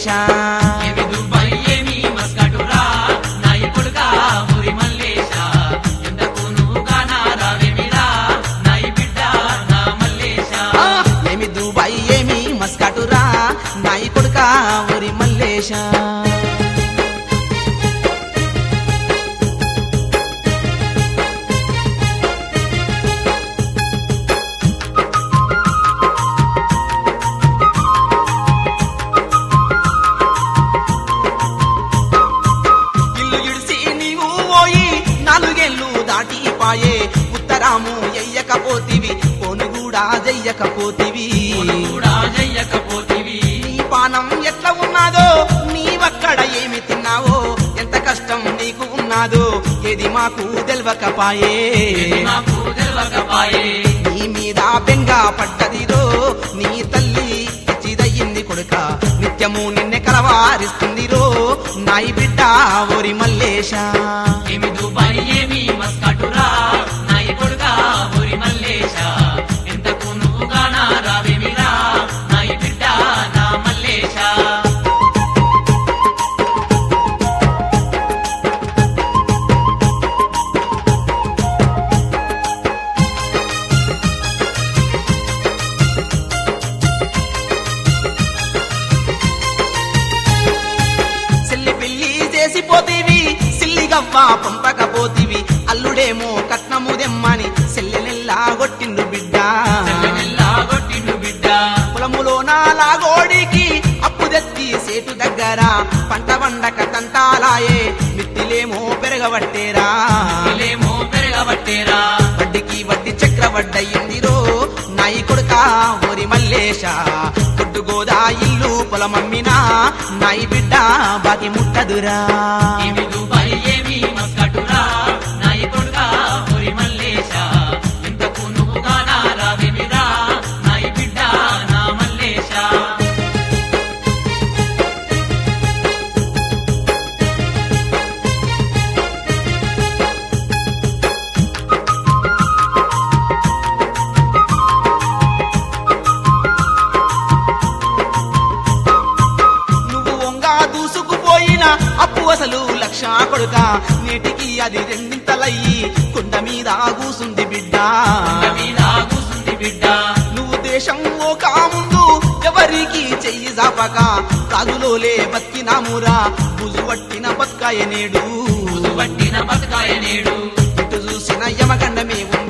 మల్లేశ ఏమి దుబాయ్ ఏమి మస్కటురా నాయకుడుగా ఊరి మల్లేశ ఎంతకు నువ్వు గానా రావేమిరా నాయి బిడ్డ నా మల్లేశ ఆ, ఏమి దుబాయ్ ఏమి మస్కాటురా నాయి కొడుక ఊరి మల్లేశ ఇల్లు ఇడిసి నీవు పోయి నాలుగేళ్ళు దాటిపాయే ఉత్తరాము ఎయ్యకపోతివి పోను కూడా జయ్యకపోతివి కూడా చెయ్యకపోతివి నీ పానం ఎట్లా ఉన్నదో నీవక్కడ ఏమి తిన్నావో ఎంత కష్టం నీకు ఉన్నదో ఏది మాకు తెలవకపాయే ఇది నాకు తెలవకపాయే నీ మీద బెంగ పడ్డదిరో నీ తల్లి చిదయ్యింది కొడుక నిత్యము నిన్నే కలవారిస్తుందిరో నాయి బిడ్డ ఓరి మల్లేశ ఏమి దుబాయ్ ఏమి మస్కటురా నాయకుడుగా ఊరి మల్లేశ ఎంతకు నువ్వు గానా రావేమిరా నాయి బిడ్డ నా మల్లేశ సిల్లి పిల్లి చేసిపోతీవి సిల్లిగవ్వ పంపకపోతివి అల్లుడేమో కట్నము దెమ్మని సెల్లెనెల్లా కొట్టిండు బిడ్డ చెల్లెమెల్లా కొట్టిండు బిడ్డ పొలములో నాలాగోడికి అప్పు తెత్తి సేటు దగ్గర పంట వండక తంటాలాయే మిత్తిలేమో పెరగబట్టేరా ఇలేమో పెరగబట్టేరా వడ్డీకి వడ్డీ చక్రవడ్డయ్యిందిరో నాయి కొడుక ఓరి మల్లేశ కొట్టు గోదా ఇల్లు పొలమమ్మినా నాయి బిడ్డ బాకి ముట్టదురా ఏమి దుబాయ్ ఏమి మస్కటురా నాయకుడుగా ఊరి మల్లేశ ఎంతకు నువ్వు గానా రావేమిరా నాయి బిడ్డ నా మల్లేశ నువ్వు వంగా దూసుకుపోయిన అప్పు అసలు లక్ష కొడుక నీటికి అది రెండింతలయ్యి కొండ మీద కూసుంది బిడ్డ కొండ మీద కూసుంది బిడ్డ నువ్వు దేశం ఓ కాముందు ఎవరికి చెయ్యి జాపక రాజులోలే బతికినామురా బుజు పట్టిన బతుకాయ నేడు పట్టిన బతకాయ నేడు ఇటు చూసిన యమగండమే